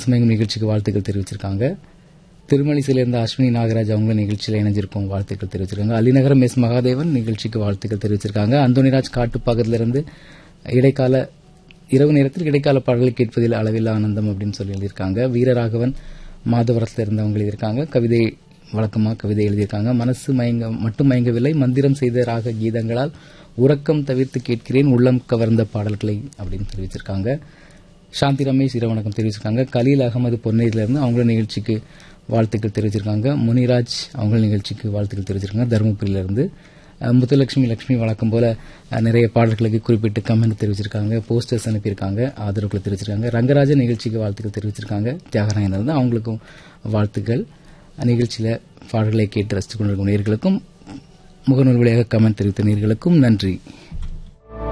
மனசுமயங்கும் நிகழ்ச்சிக்கு வாழ்த்துக்கள் தெரிவிச்சிருக்காங்க திருமணிசில இருந்த அஸ்வினி நாகராஜ் அவங்க நிகழ்ச்சியில் இணைஞ்சிருக்கோம் வாழ்த்துக்கள் தெரிவிச்சிருக்காங்க அலிநகரம் எஸ் மகாதேவன் நிகழ்ச்சிக்கு வாழ்த்துக்கள் தெரிவிச்சிருக்காங்க அந்தோனிராஜ் காட்டுப்பாக்கத்திலிருந்து இடைக்கால இரவு நேரத்தில் இடைக்கால பாடல்கள் கேட்பதில் அளவில்லா ஆனந்தம் அப்படின்னு சொல்லி எழுதியிருக்காங்க வீரராகவன் மாதவரத்தில் இருந்தவங்க எழுதியிருக்காங்க கவிதை வழக்கமாக கவிதை எழுதியிருக்காங்க மனசு மயங்க மட்டும் மயங்கவில்லை மந்திரம் செய்த ராக கீதங்களால் உறக்கம் தவிர்த்து கேட்கிறேன் உள்ளம் கவர்ந்த பாடல்களை அப்படின்னு தெரிவிச்சிருக்காங்க சாந்தி ரமேஷ் இரவணக்கம் தெரிவிச்சிருக்காங்க கலீல் அகமது பொன்னேரியிலிருந்து அவங்கள நிகழ்ச்சிக்கு வாழ்த்துக்கள் தெரிவிச்சிருக்காங்க முனிராஜ் அவங்க நிகழ்ச்சிக்கு வாழ்த்துக்கள் தெரிவிச்சிருக்காங்க தருமபுரியிலிருந்து அஹ், முத்துலட்சுமி லட்சுமி வழக்கம் போல அஹ், நிறைய பாடல்களுக்கு குறிப்பிட்டு கமெண்ட் தெரிவிச்சிருக்காங்க போஸ்டர்ஸ் அனுப்பியிருக்காங்க ஆதரவுகளை தெரிவிச்சிருக்காங்க ரங்கராஜன் நிகழ்ச்சிக்கு வாழ்த்துக்கள் தெரிவிச்சிருக்காங்க தியாகராயன் இருந்து அவங்களுக்கும் வாழ்த்துக்கள் நிகழ்ச்சியில பாடல்களை கேட்டு ரசித்துக் கொண்டிருக்கும் நேர்களுக்கும் முகநூல் வழியாக கமெண்ட் தெரிவித்த நேர்களுக்கும் நன்றி